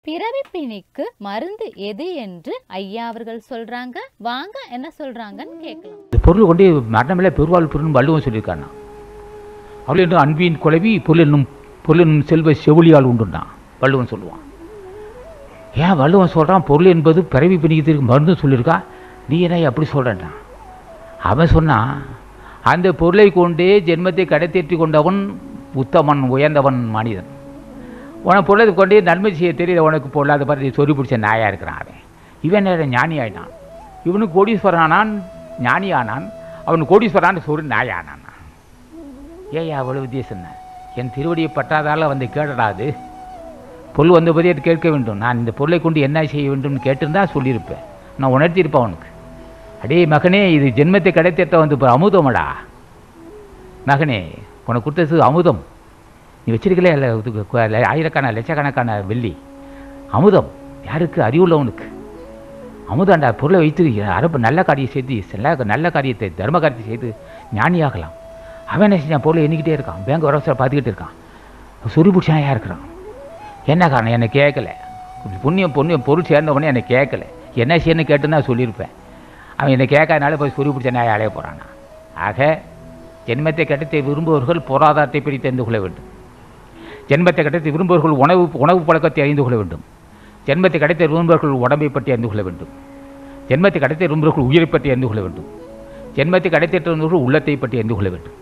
பிறவி பிணிக்கு மருந்து எது என்று ஐயா அவர்கள் சொல்றாங்க வாங்க என்ன சொல்றாங்கன்னு கேட்கலாம் இந்த பொருள் கொண்டு மரணமில்லை பெருவாள் பெருன்னு வள்ளுவன் சொல்லியிருக்கானா அவள் என்னும் அன்பின் குலவி பொருள் என்னும் பொருள் என்னும் செல்வ செவிலியால் உண்டுண்டான் வள்ளுவன் சொல்லுவான் ஏன் வள்ளுவன் சொல்கிறான் பொருள் என்பது பிறவி பிணிக்கிறதுக்கு மருந்து சொல்லியிருக்கா நீ என்ன அப்படி சொல்கிறேன்டா அவன் சொன்னான் அந்த பொருளை கொண்டே ஜென்மத்தை கடைத்தேற்றி கொண்டவன் உத்தமன் உயர்ந்தவன் மனிதன் உனக்கு பொருளை கொண்டே நன்மை செய்ய தெரியல உனக்கு பொருளாத பார்த்து சொறி பிடிச்ச நாயாக இருக்கிறான் அவன் இவன் நேரம் ஞானி ஆயினான் இவனுக்கு கோடீஸ்வரனானான் ஞானி ஆனான் அவன் கோடீஸ்வரான் சொறி நாயானான் ஏய் அவ்வளவு வித்தியாசம் என்ன? என் திருவடியை பற்றாதால வந்து கேடடாது பொருள் வந்த போதே அது கேட்க வேண்டும் நான் இந்த பொருளை கொண்டு என்ன செய்ய வேண்டும்னு கேட்டிருந்தா சொல்லியிருப்பேன் நான் உணர்த்தியிருப்பேன் அவனுக்கு அடே மகனே இது ஜென்மத்தை கிடைத்தேட்ட வந்து இப்போ அமுதமடா மகனே உனக்கு கொடுத்தது அமுதம் நீ வச்சிருக்கல இல்ல, இதுக்கு கு- ல- ஆயிரக்கணக்கான லட்சக்கணக்கான வெள்ளி அமுதம் யாருக்கு அறிவுள்ளவனுக்கு அமுதாண்டா பொருளை வைத்து அரபு நல்ல காரியம் செய்து நல்ல நல்ல காரியத்தை தர்ம காரியத்தை செய்து ஞானியாகலாம் அவன் என்ன செஞ்சான் பொருளை எண்ணிக்கிட்டே இருக்கான் பேங்க் வரவசர பார்த்துக்கிட்டு இருக்கான் சுரி பிடிச்சாயா இருக்கிறான் என்ன காரணம் என்னை கேட்கல புண்ணியம் புண்ணியம் பொருள் சேர்ந்தவொடனே என்னை கேட்கல என்ன செய்யணும்னு கேட்டு நான் சொல்லியிருப்பேன் அவன் என்னை கேட்காதனால போய் சுரி பிடிச்ச நாயை அலைய போகிறானா ஆக ஜென்மத்தை கட்டத்தை விரும்புபவர்கள் பொருளாதாரத்தை பற்றி தெரிந்து கொள்ள வேண்டும் ஜென்மத்தை கட்டத்தை விரும்புபவர்கள் உணவு உணவு பழக்கத்தை அறிந்து கொள்ள வேண்டும் ஜென்மத்தை கிடைத்த விரும்புபவர்கள் உடம்பை பற்றி அறிந்து கொள்ள வேண்டும் ஜென்மத்தை கிடைத்த விரும்புபவர்கள் உயிரை பற்றி அறிந்து கொள்ள வேண்டும் ஜென்மத்தை கிடைத்திட்டு விரும்புபவர்கள் உள்ளத்தை பற்றி அறிந்து கொள்ள வேண்டும்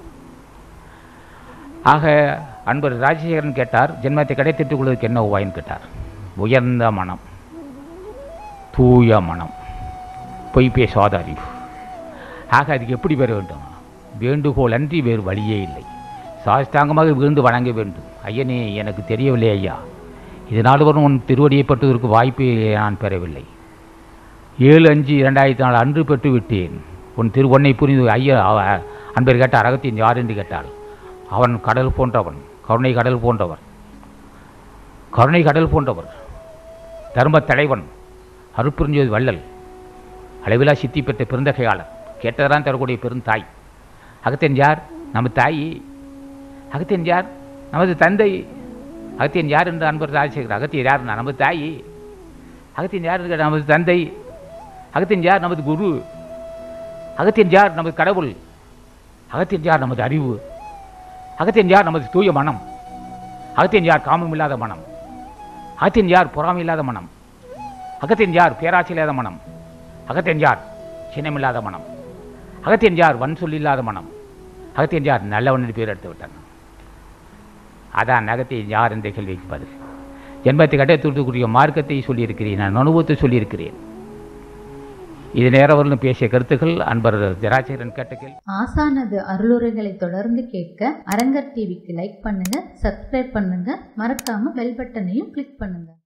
ஆக அன்பர் ராஜசேகரன் கேட்டார் ஜென்மத்தை கிடைத்திட்டுக் கொள்வதற்கு என்ன உபாயன்னு கேட்டார் உயர்ந்த மனம் தூய மனம் பொய் பேசாத அறிவு ஆக அதுக்கு எப்படி பெற வேண்டும் வேண்டுகோள் அன்றி வேறு வழியே இல்லை சாஸ்தாங்கமாக விழுந்து வணங்க வேண்டும் ஐயனே எனக்கு தெரியவில்லை ஐயா இதனால் வரும் உன் திருவடியை பற்றுவதற்கு வாய்ப்பை நான் பெறவில்லை ஏழு அஞ்சு இரண்டாயிரத்தி நாலு அன்று பெற்று விட்டேன் உன் திரு உன்னை புரிந்து ஐயா அவ- அன்பர் கேட்டார் அகத்தின் யார் என்று கேட்டால் அவன் கடல் போன்றவன் கருணை கடல் போன்றவர் கருணை கடல் போன்றவர் தர்மத் தலைவன் அருட்பெருஞ்சோதி வள்ளல் அளவிலா சித்தி பெற்ற பெருந்தகையாளர் கேட்டதான் தரக்கூடிய பெருந்தாய் அகத்தியன் யார் நம்ம தாய் அகத்தியன் யார் நமது தந்தை அகத்தியன் யார் என்று அன்பர் ராஜசேகர் அகத்தியர் யார் நமது தாய் அகத்தியன் யார் என்று நமது தந்தை அகத்தியன் யார் நமது குரு அகத்தியன் யார் நமது கடவுள் அகத்தியன் யார் நமது அறிவு அகத்தியன் யார் நமது தூய மனம் அகத்தியன் யார் காமம் இல்லாத மனம் அகத்தியன் யார் பொறாமை இல்லாத மனம் அகத்தியன் யார் பேராட்சி இல்லாத மனம் அகத்தியன் யார் சின்னமில்லாத மனம் அகத்தியன் யார் வன் சொல் இல்லாத மனம் அகத்தியன் யார் நல்லவன் என்று பேர் எடுத்து விட்டான் அதான் அகத்தியன் யார் என்ற கேள்விக்கு பதில் ஜென்மத்தை கட்டத்துக்குரிய மார்க்கத்தை சொல்லியிருக்கிறேன் நான் அனுபவத்தை சொல்லியிருக்கிறேன் இது நேரம் வரலும் பேசிய கருத்துக்கள் அன்பர் ஜராச்சேரன் கேட்ட கேள்வி ஆசானது அருளுரைகளை தொடர்ந்து கேட்க அரங்கர் டிவிக்கு லைக் பண்ணுங்க சப்ஸ்கிரைப் பண்ணுங்க மறக்காம பெல் பட்டனையும் கிளிக் பண்ணுங்க